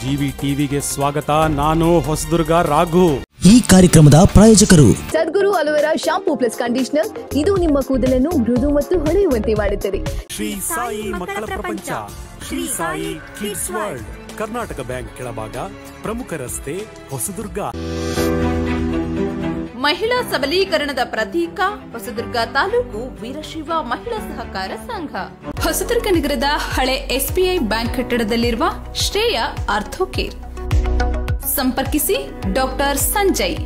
GV ಟಿವಿಗೆ ಸ್ವಾಗತ ನಾನು ಹೊಸದುರ್ಗ ರಾಘು ಈ ಕಾರ್ಯಕ್ರಮದ ಪ್ರಾಯೋಜಕರು Sadguru aloe vera shampoo plus conditioner ಇದು ನಿಮ್ಮ ಕೂದಲನ್ನು ಮೃದು ಮತ್ತು ಹೊಳೆಯುವಂತೆ ಮಾಡುತ್ತದೆ ಶ್ರೀ ಸಾಯಿ ಮಕ್ಕಳ ಪ್ರಪಂಚ Shri Sai kids world Karnataka bank ಕೆಳಭಾಗ ಪ್ರಮುಖ ರಸ್ತೆ ಹೊಸದುರ್ಗ ಮಹಿಳಾ ಸಬಲೀಕರಣದ ಪ್ರತೀಕ ಹೊಸದುರ್ಗ ತಾಲೂಕು ವೀರಶೈವ ಮಹಿಳಾ ಸಹಕಾರ ಸಂಘ ಹೊಸದುರ್ಗ ನಗರದ ಹಳೆ ಎಸ್ಬಿಐ ಬ್ಯಾಂಕ್ ಕಟ್ಟಡದಲ್ಲಿರುವ ಶ್ರೇಯ ಆರ್ಥೋಕೇರ್ ಸಂಪರ್ಕಿಸಿ ಡಾಕ್ಟರ್ ಸಂಜಯ್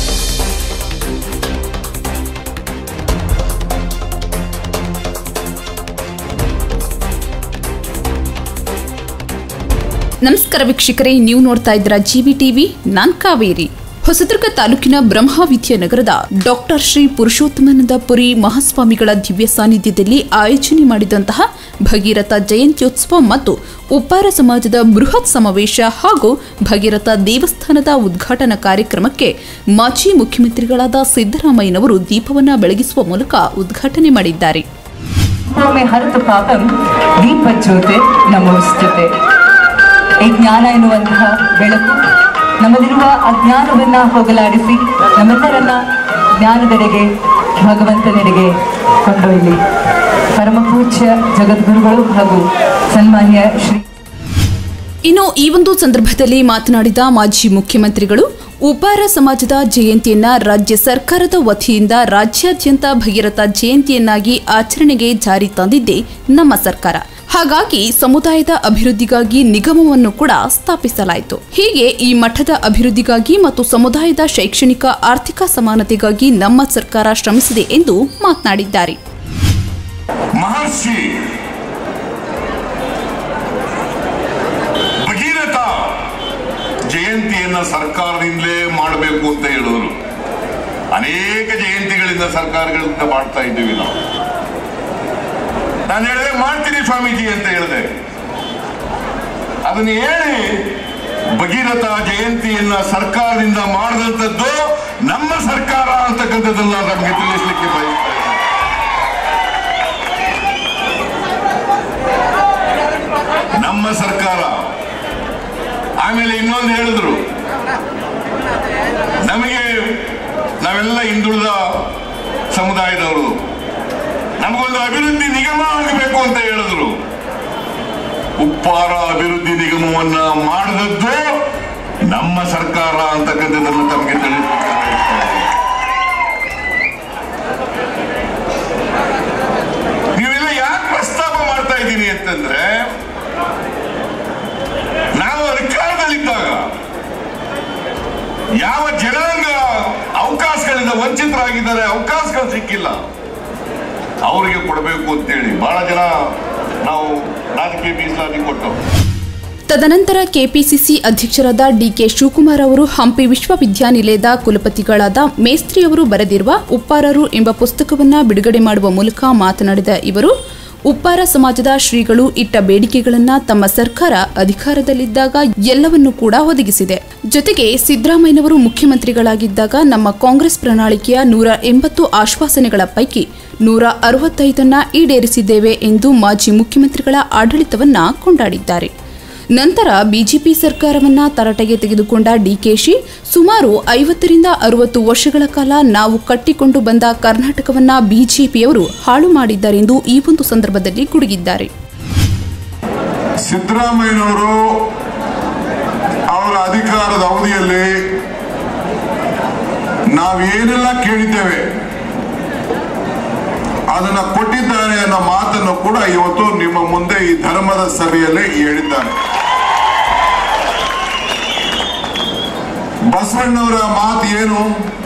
ನಮಸ್ಕಾರ ವೀಕ್ಷಕರೇ ನೀವು ನೋಡ್ತಾ ಇದ್ದೀರಾ ಜಿವಿ ಟಿವಿ ನಾನ್ ಕಾವೇರಿ ಹೊಸದುರ್ಗ ತಾಲೂಕಿನ ಬ್ರಹ್ಮವಿದ್ಯಾ ನಗರದ ಡಾಕ್ಟರ್ ಶ್ರೀ ಪುರುಷೋತ್ತಮಾನಂದ ಪುರಿ ಮಹಾಸ್ವಾಮಿಗಳ ದಿವ್ಯ ಸಾನ್ನಿಧ್ಯದಲ್ಲಿ ಆಯೋಜನೆ ಮಾಡಿದಂತಹ ಭಗೀರಥ ಜಯಂತ್ಯೋತ್ಸವ ಮತ್ತು ಉಪ್ಪಾರ ಸಮಾಜದ ಬೃಹತ್ ಸಮಾವೇಶ ಹಾಗೂ ಭಗೀರಥ ದೇವಸ್ಥಾನದ ಉದ್ಘಾಟನಾ ಕಾರ್ಯಕ್ರಮಕ್ಕೆ ಮಾಜಿ ಮುಖ್ಯಮಂತ್ರಿಗಳಾದ ಸಿದ್ದರಾಮಯ್ಯನವರು ದೀಪವನ್ನ ಬೆಳಗಿಸುವ ಮೂಲಕ ಉದ್ಘಾಟನೆ ಮಾಡಿದ್ದಾರೆ में ಹರಿತ ಪಾಪಂ ದೀಪ ಜ್ಯೋತಿ ನಮೋಸ್ತುತೆ ಈ ಜ್ಞಾನ ಎನ್ನುವಂತಹ ಬೆಳಕು ನಮ್ಮಲ್ಲಿರುವ ಅಜ್ಞಾನವನ್ನ ಹೋಗಲಾಡಿಸಿ ನಮ್ಮೆಲ್ಲರನ್ನ ಜ್ಞಾನದೆಡೆಗೆ ಭಗವಂತನೆಡೆಗೆ ಕೊಂಡೊಯ್ಲಿ ಪರಮ ಪೂಜ್ಯ ಜಗದ್ಗುರುಗಳು ಹಾಗೂ ಸನ್ಮಾನ್ಯ ಶ್ರೀ ಇನ್ನು ಈ ಒಂದು ಸಂದರ್ಭದಲ್ಲಿ ಮಾತನಾಡಿದ ಮಾಜಿ ಮುಖ್ಯಮಂತ್ರಿಗಳು ಉಪಾರ ಸಮಾಜದ ಜಯಂತಿಯನ್ನ ರಾಜ್ಯ ಸರ್ಕಾರದ ವತಿಯಿಂದ ರಾಜ್ಯಾದ್ಯಂತ ಭಗೀರಥ ಜಯಂತಿಯನ್ನಾಗಿ ಆಚರಣೆಗೆ ಜಾರಿ ತಂದಿದ್ದೇ ನಮ್ಮ ಸರ್ಕಾರ ಹಾಗಾಗಿ ಸಮುದಾಯದ ಅಭಿವೃದ್ಧಿಗಾಗಿ ನಿಗಮವನ್ನು ಕೂಡ ಸ್ಥಾಪಿಸಲಾಯಿತು ಹೀಗೆ ಈ ಮಠದ ಅಭಿವೃದ್ಧಿಗಾಗಿ ಮತ್ತು ಸಮುದಾಯದ ಶೈಕ್ಷಣಿಕ ಆರ್ಥಿಕ ಸಮಾನತೆಗಾಗಿ ನಮ್ಮ ಸರ್ಕಾರ ಶ್ರಮಿಸಿದೆ ಎಂದು ಮಾತನಾಡಿದ್ದಾರೆ ಮಹರ್ಷಿ ಭಗೀರಥ ಜಯಂತಿಯನ್ನ ಸರ್ಕಾರದಿಂದಲೇ ಮಾಡಬೇಕು ಅಂತ ಹೇಳಿದ್ರು ಅನೇಕ ಜಯಂತಿಗಳಿಂದ ಸರ್ಕಾರಗಳಿಂದ ಮಾಡ್ತಾ ಇದ್ದೀವಿ ನಾವು ನಾನು ಹೇಳಿದೆ ಮಾಡ್ತೀನಿ ಸ್ವಾಮೀಜಿ ಅಂತ ಹೇಳಿದೆ ಅದನ್ನ ಹೇಳಿ ಭಗೀರಥ ಜಯಂತಿಯನ್ನ ಸರ್ಕಾರದಿಂದ ಮಾಡಿದಂಥದ್ದು ನಮ್ಮ ಸರ್ಕಾರ ಅಂತಕ್ಕಂಥದ್ದನ್ನ ನಮಗೆ ತಿಳಿಸ್ಲಿಕ್ಕೆ ಬಯಸ್ತಾ ಇದ್ದೀನಿ. ನಮ್ಮ ಸರ್ಕಾರ ಆಮೇಲೆ ಇನ್ನೊಂದು ಹೇಳಿದ್ರು ನಮಗೆ ನಾವೆಲ್ಲ ಹಿಂದುಳಿದ ಸಮುದಾಯದವರು ನಮಗೊಂದು ಅಭಿವೃದ್ಧಿ ನಿಗಮ ಆಗಬೇಕು ಅಂತ ಹೇಳಿದ್ರು ಉಪ್ಪಾರ ಅಭಿವೃದ್ಧಿ ನಿಗಮವನ್ನ ಮಾಡಿದದ್ದು ನಮ್ಮ ಸರ್ಕಾರ ಅಂತಕ್ಕಂಥದ್ದನ್ನು ತಮಗೆ ತಿಳಿಸ್ಲಿಕ್ಕೆ ಬಯಸ್ತಾ ಇದ್ದೀನಿ. ನೀವೆಲ್ಲ ಯಾಕೆ ಪ್ರಸ್ತಾಪ ಮಾಡ್ತಾ ಇದ್ದೀನಿ ಅಂತಂದ್ರೆ ನಾವು ಅಧಿಕಾರದಲ್ಲಿದ್ದಾಗ ಯಾವ ಜನಾಂಗ ಅವಕಾಶಗಳಿಂದ ವಂಚಿತರಾಗಿದ್ದಾರೆ ಅವಕಾಶಗಳು ಸಿಕ್ಕಿಲ್ಲ ಅವರಿಗೆ ಕೊಡಬೇಕು ಅಂತೇಳಿ ಬಹಳ ಜನ ನಾವು ರಾಜಕೀಯ ಮೀಸಲಾತಿ ಕೊಟ್ಟು ತದನಂತರ ಕೆಪಿಸಿಸಿ ಅಧ್ಯಕ್ಷರಾದ ಡಿಕೆ ಶಿವಕುಮಾರ್ ಅವರು ಹಂಪಿ ವಿಶ್ವವಿದ್ಯಾನಿಲಯದ ಕುಲಪತಿಗಳಾದ ಮೇಸ್ತ್ರಿ ಅವರು ಬರೆದಿರುವ ಉಪ್ಪಾರರು ಎಂಬ ಪುಸ್ತಕವನ್ನ ಬಿಡುಗಡೆ ಮಾಡುವ ಮೂಲಕ ಮಾತನಾಡಿದ ಇವರು ಉಪ್ಪಾರ ಸಮಾಜದ ಶ್ರೀಗಳು ಇಟ್ಟ ಬೇಡಿಕೆಗಳನ್ನ ತಮ್ಮ ಸರ್ಕಾರ ಅಧಿಕಾರದಲ್ಲಿದ್ದಾಗ ಎಲ್ಲವನ್ನೂ ಕೂಡ ಒದಗಿಸಿದೆ ಜೊತೆಗೆ ಸಿದ್ದರಾಮಯ್ಯನವರು ಮುಖ್ಯಮಂತ್ರಿಗಳಾಗಿದ್ದಾಗ ನಮ್ಮ ಕಾಂಗ್ರೆಸ್ ಪ್ರಣಾಳಿಕೆಯ ನೂರ ಎಂಬತ್ತು ಆಶ್ವಾಸನೆಗಳ ಪೈಕಿ ನೂರ ಅರವತ್ತೈದನ್ನ ಈಡೇರಿಸಿದ್ದೇವೆ ಎಂದು ಮಾಜಿ ಮುಖ್ಯಮಂತ್ರಿಗಳ ಆಡಳಿತವನ್ನ ಕೊಂಡಾಡಿದ್ದಾರೆ ನಂತರ ಬಿಜೆಪಿ ಸರ್ಕಾರವನ್ನ ತರಾಟೆಗೆ ತೆಗೆದುಕೊಂಡ ಡಿಕೆಶಿ ಸುಮಾರು ಐವತ್ತರಿಂದ ಅರವತ್ತು ವರ್ಷಗಳ ಕಾಲ ನಾವು ಕಟ್ಟಿಕೊಂಡು ಬಂದ ಕರ್ನಾಟಕವನ್ನ ಬಿಜೆಪಿಯವರು ಹಾಳು ಮಾಡಿದ್ದಾರೆಂದು ಈ ಒಂದು ಸಂದರ್ಭದಲ್ಲಿ ಗುಡುಗಿದ್ದಾರೆ ಸಿದ್ದರಾಮಯ್ಯನವರು ಅವರ ಅಧಿಕಾರದ ಅವಧಿಯಲ್ಲಿ ನಾವೇನೆಲ್ಲ ಕೇಳಿದ್ದೇವೆ ಅದನ್ನ ಕೊಟ್ಟಿದ್ದಾರೆ ಅನ್ನೋ ಮಾತನ್ನು ಕೂಡ ಇವತ್ತು ನಿಮ್ಮ ಮುಂದೆ ಈ ಧರ್ಮದ ಸಭೆಯಲ್ಲಿ ಹೇಳಿದ್ದಾರೆ ಬಸವಣ್ಣವರ ಮಾತು ಏನು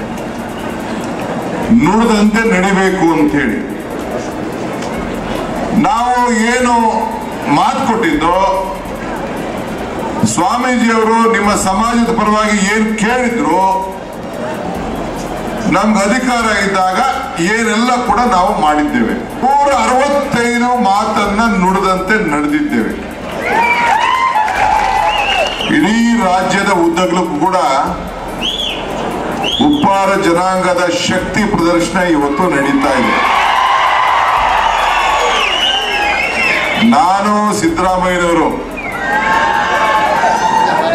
ನುಡಿದಂತೆ ನಡಿಬೇಕು ಅಂತ ಹೇಳಿ ನಾವು ಏನು ಮಾತು ಕೊಟ್ಟಿದ್ದೋ ಸ್ವಾಮೀಜಿಯವರು ನಿಮ್ಮ ಸಮಾಜದ ಪರವಾಗಿ ಏನ್ ಕೇಳಿದ್ರು ನಮ್ಗೆ ಅಧಿಕಾರ ಇದ್ದಾಗ ಏನೆಲ್ಲ ಕೂಡ ನಾವು ಮಾಡಿದ್ದೇವೆ ನೂರ ಅರವತ್ತೈದು ಮಾತನ್ನ ನುಡಿದಂತೆ ನಡೆದಿದ್ದೇವೆ ಇಡೀ ರಾಜ್ಯದ ಉದ್ದಗಲೂ ಕೂಡ ಉಪ್ಪಾರ ಜನಾಂಗದ ಶಕ್ತಿ ಪ್ರದರ್ಶನ ಇವತ್ತು ನಡೀತಾ ಇದೆ ನಾನು ಸಿದ್ದರಾಮಯ್ಯನವರು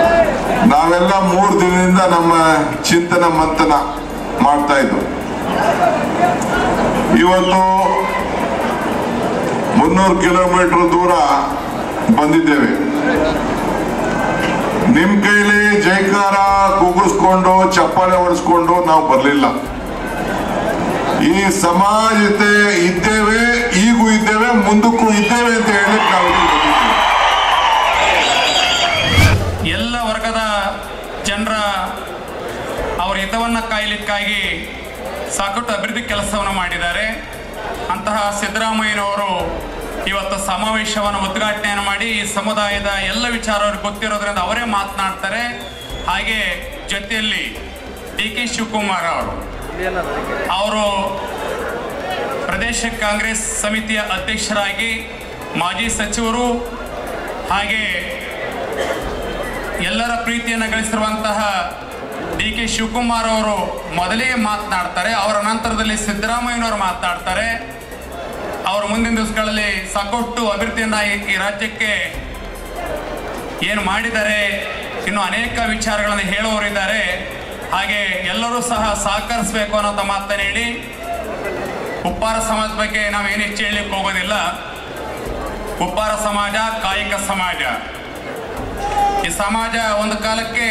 ನಾವೆಲ್ಲ ಮೂರು ದಿನದಿಂದ ನಮ್ಮ ಚಿಂತನ ಮಂಥನ ಮಾಡ್ತಾ ಇದ್ವು ಇವತ್ತು ಮುನ್ನೂರು ಕಿಲೋಮೀಟರ್ ದೂರ ಬಂದಿದ್ದೇವೆ ನಿಮ್ ಕೈಲಿ ಜೈಕಾರ ಕೂಗಿಸ್ಕೊಂಡು ಚಪ್ಪಾಳೆ ಹೊಡೆಸ್ಕೊಂಡು ನಾವು ಬರಲಿಲ್ಲ ಈ ಸಮಾಜತೆ ಇದ್ದೇವೆ ಈಗೂ ಇದ್ದೇವೆ ಮುಂದಕ್ಕೂ ಇದ್ದೇವೆ ಅಂತ ಹೇಳಲಿಕ್ಕೆ ನಾವು ಇಲ್ಲಿ ಬಂದಿದ್ದೇವೆ. ಎಲ್ಲ ವರ್ಗದ ಜನರ ಅವರ ಹಿತವನ್ನು ಕಾಯಲಿಕ್ಕಾಗಿ ಸಾಕಷ್ಟು ಅಭಿವೃದ್ಧಿ ಕೆಲಸವನ್ನು ಮಾಡಿದ್ದಾರೆ ಅಂತಹ ಸಿದ್ದರಾಮಯ್ಯನವರು ಇವತ್ತು ಸಮಾವೇಶವನ್ನು ಉದ್ಘಾಟನೆಯನ್ನು ಮಾಡಿ ಈ ಸಮುದಾಯದ ಎಲ್ಲ ವಿಚಾರ ಅವ್ರಿಗೆ ಗೊತ್ತಿರೋದ್ರಿಂದ ಅವರೇ ಮಾತನಾಡ್ತಾರೆ ಹಾಗೆ ಜೊತೆಯಲ್ಲಿ ಡಿ ಕೆ ಶಿವಕುಮಾರ್ ಅವರು ಅವರು ಪ್ರದೇಶ ಕಾಂಗ್ರೆಸ್ ಸಮಿತಿಯ ಅಧ್ಯಕ್ಷರಾಗಿ ಮಾಜಿ ಸಚಿವರು ಹಾಗೆ ಎಲ್ಲರ ಪ್ರೀತಿಯನ್ನು ಗಳಿಸಿರುವಂತಹ ಡಿ ಕೆ ಶಿವಕುಮಾರ್ ಅವರು ಮೊದಲಿಗೆ ಮಾತನಾಡ್ತಾರೆ ಅವರ ನಂತರದಲ್ಲಿ ಸಿದ್ದರಾಮಯ್ಯನವರು ಮಾತನಾಡ್ತಾರೆ ಅವರು ಮುಂದಿನ ದಿವಸಗಳಲ್ಲಿ ಸಾಕಷ್ಟು ಅಭಿವೃದ್ಧಿಯನ್ನು ಈ- ಈ ರಾಜ್ಯಕ್ಕೆ ಏನು ಮಾಡಿದ್ದಾರೆ ಇನ್ನು ಅನೇಕ ವಿಚಾರಗಳನ್ನು ಹೇಳುವವರಿದ್ದಾರೆ ಹಾಗೆ ಎಲ್ಲರೂ ಸಹ ಸಹಕರಿಸಬೇಕು ಅನ್ನೋ ಮಾತನ್ನು ಹೇಳಿ ಉಪ್ಪಾರ ಸಮಾಜದ ಬಗ್ಗೆ ನಾವೇನು ಹೆಚ್ಚು ಹೇಳಲಿಕ್ಕೆ ಹೋಗೋದಿಲ್ಲ ಉಪ್ಪಾರ ಸಮಾಜ ಕಾಯಿಕ ಸಮಾಜ ಈ ಸಮಾಜ ಒಂದು ಕಾಲಕ್ಕೆ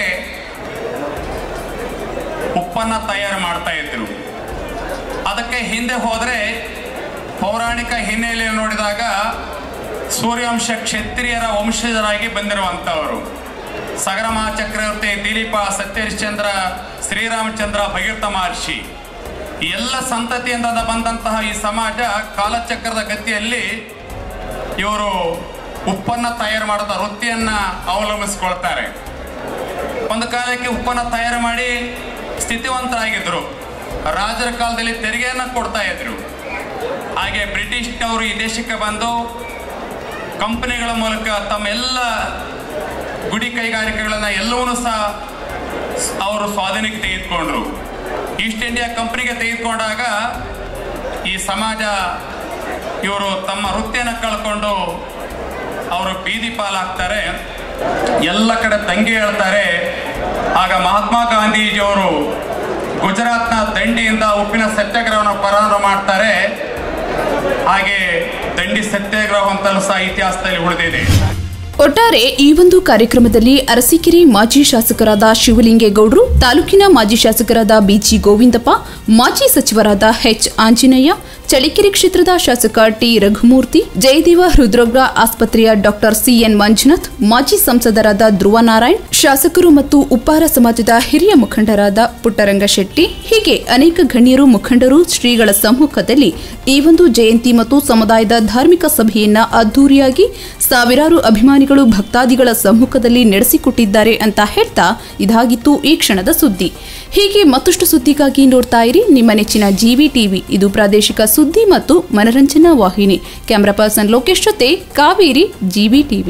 ಉಪ್ಪನ್ನ ತಯಾರು ಮಾಡ್ತಾ ಇದ್ರು ಅದಕ್ಕೆ ಹಿಂದೆ ಹೋದರೆ ಪೌರಾಣಿಕ ಹಿನ್ನೆಲೆಯಲ್ಲಿ ನೋಡಿದಾಗ ಸೂರ್ಯವಂಶ ಕ್ಷತ್ರಿಯರ ವಂಶಜರಾಗಿ ಬಂದಿರುವಂಥವರು ಸಗರಮ ಚಕ್ರವರ್ತಿ ದಿಲೀಪ ಸತ್ಯಹರಿಶ್ಚಂದ್ರ ಶ್ರೀರಾಮಚಂದ್ರ ಭಗೀರಥ ಮಹರ್ಷಿ ಈ ಎಲ್ಲ ಸಂತತಿಯಿಂದ ಬಂದಂತಹ ಈ ಸಮಾಜ ಕಾಲಚಕ್ರದ ಗತಿಯಲ್ಲಿ ಇವರು ಉಪ್ಪನ್ನ ತಯಾರು ಮಾಡುತ್ತ ವೃತ್ತಿಯನ್ನ ಅವಲಂಬಿಸಿಕೊಳ್ತಾರೆ ಒಂದು ಕಾಲಕ್ಕೆ ಉಪ್ಪನ್ನ ತಯಾರು ಮಾಡಿ ಸ್ಥಿತಿವಂತರಾಗಿದ್ರು ರಾಜರ ಕಾಲದಲ್ಲಿ ತೆರಿಗೆಯನ್ನ ಕೊಡ್ತಾ ಇದ್ರು ಹಾಗೆ ಬ್ರಿಟಿಷ್ನವರು ಈ ದೇಶಕ್ಕೆ ಬಂದು ಕಂಪನಿಗಳ ಮೂಲಕ ತಮ್ಮೆಲ್ಲ ಗುಡಿ ಕೈಗಾರಿಕೆಗಳನ್ನ ಎಲ್ಲವನ್ನೂ ಸಹ ಅವರು ಸ್ವಾಧೀನಕ್ಕೆ ತೆಗೆದುಕೊಂಡ್ರು ಈಸ್ಟ್ ಇಂಡಿಯಾ ಕಂಪನಿಗೆ ತೆಗೆದುಕೊಂಡಾಗ ಈ ಸಮಾಜ ಇವರು ತಮ್ಮ ವೃತ್ತಿಯನ್ನು ಕಳ್ಕೊಂಡು ಅವರು ಬೀದಿ ಪಾಲಾಗ್ತಾರೆ ಎಲ್ಲ ಕಡೆ ತಂಗಿ ಹೇಳ್ತಾರೆ ಆಗ ಮಹಾತ್ಮ ಗಾಂಧೀಜಿಯವರು ಗುಜರಾತ್ನ ದಂಡಿಯಿಂದ ಉಪ್ಪಿನ ಸತ್ಯಾಗ್ರಹವನ್ನು ಪ್ರಾರಂಭ ಮಾಡ್ತಾರೆ ಹಾಗೆ ದಂಡಿ ಸತ್ಯಾಗ್ರಹ ಅಂತಲೂ ಸಹ ಇತಿಹಾಸದಲ್ಲಿ ಉಳಿದಿದೆ ಒಟ್ಟಾರೆ ಈ ಒಂದು ಕಾರ್ಯಕ್ರಮದಲ್ಲಿ ಅರಸೀಕೆರೆ ಮಾಜಿ ಶಾಸಕರಾದ ಶಿವಲಿಂಗೇಗೌಡರು ತಾಲೂಕಿನ ಮಾಜಿ ಶಾಸಕರಾದ ಬಿಜಿ ಗೋವಿಂದಪ್ಪ ಮಾಜಿ ಸಚಿವರಾದ ಎಚ್ ಆಂಜನೇಯ ಚಳಿಕೆರೆ ಕ್ಷೇತ್ರದ ಶಾಸಕ ಟಿ ರಘುಮೂರ್ತಿ ಜಯದೇವ ಹೃದ್ರೋಗ ಆಸ್ಪತ್ರೆಯ ಡಾಕ್ಟರ್ ಸಿಎನ್ ಮಂಜುನಾಥ್ ಮಾಜಿ ಸಂಸದರಾದ ಧ್ರುವ ನಾರಾಯಣ್ ಶಾಸಕರು ಮತ್ತು ಉಪ್ಪಾರ ಸಮಾಜದ ಹಿರಿಯ ಮುಖಂಡರಾದ ಪುಟ್ಟರಂಗ ಶೆಟ್ಟಿ ಹೀಗೆ ಅನೇಕ ಗಣ್ಯರು ಮುಖಂಡರು ಶ್ರೀಗಳ ಸಮ್ಮುಖದಲ್ಲಿ ಈ ಒಂದು ಜಯಂತಿ ಮತ್ತು ಸಮುದಾಯದ ಧಾರ್ಮಿಕ ಸಭೆಯನ್ನ ಅದ್ದೂರಿಯಾಗಿ ಸಾವಿರಾರು ಅಭಿಮಾನಿಗಳು ಭಕ್ತಾದಿಗಳ ಸಮ್ಮುಖದಲ್ಲಿ ನಡೆಸಿಕೊಟ್ಟಿದ್ದಾರೆ ಅಂತ ಹೇಳ್ತಾ ಇದಾಗಿತ್ತು ಈ ಕ್ಷಣದ ಸುದ್ದಿ ಹೀಗೆ ಮತ್ತಷ್ಟು ಸುದ್ದಿಗಾಗಿ ನೋಡ್ತಾ ಇರಿ ನಿಮ್ಮ ನೆಚ್ಚಿನ ಜಿವಿ ಟಿವಿ ಇದು ಪ್ರಾದೇಶಿಕ ಸುದ್ದಿ ಮತ್ತು ಮನರಂಜನಾ ವಾಹಿನಿ ಕ್ಯಾಮರಾ ಪರ್ಸನ್ ಲೋಕೇಶ್ ಜೊತೆ Kaveri GV TV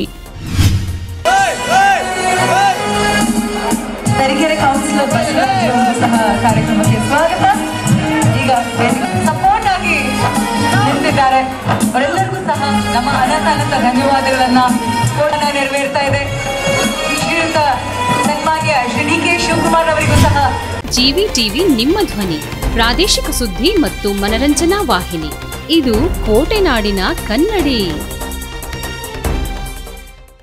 Tarikere councillor Basavaraj ಅವರು ಸಹ ಕಾರ್ಯಕ್ರಮಕ್ಕೆ ಸ್ವಾಗತ ಈಗ ಸಪೋರ್ಟ್ ಆಗಿ ನಿಂತಿದ್ದಾರೆ ಅವರೆಲ್ಲರಿಗೂ ಸಹ ನಮ್ಮ ಅನಂತ ಅನಂತ ಧನ್ಯವಾದಗಳನ್ನ ಸ್ಫೋಟನ ನೆರವೇರ್ತಾ ಇದೆ ಶ್ರೀಯುತ ಸನ್ಮಾನ್ಯ ಶ್ರೀ ಡಿ ಕೆ ಶಿವಕುಮಾರ್ ಅವರಿಗೂ ಸಹ ಜಿವಿ ಟಿವಿ ನಿಮ್ಮ ಧ್ವನಿ ಪ್ರಾದೇಶಿಕ ಸುದ್ದಿ ಮತ್ತು ಮನರಂಜನಾ ವಾಹಿನಿ ಇದು ಕೋಟೆನಾಡಿನ ಕನ್ನಡಿ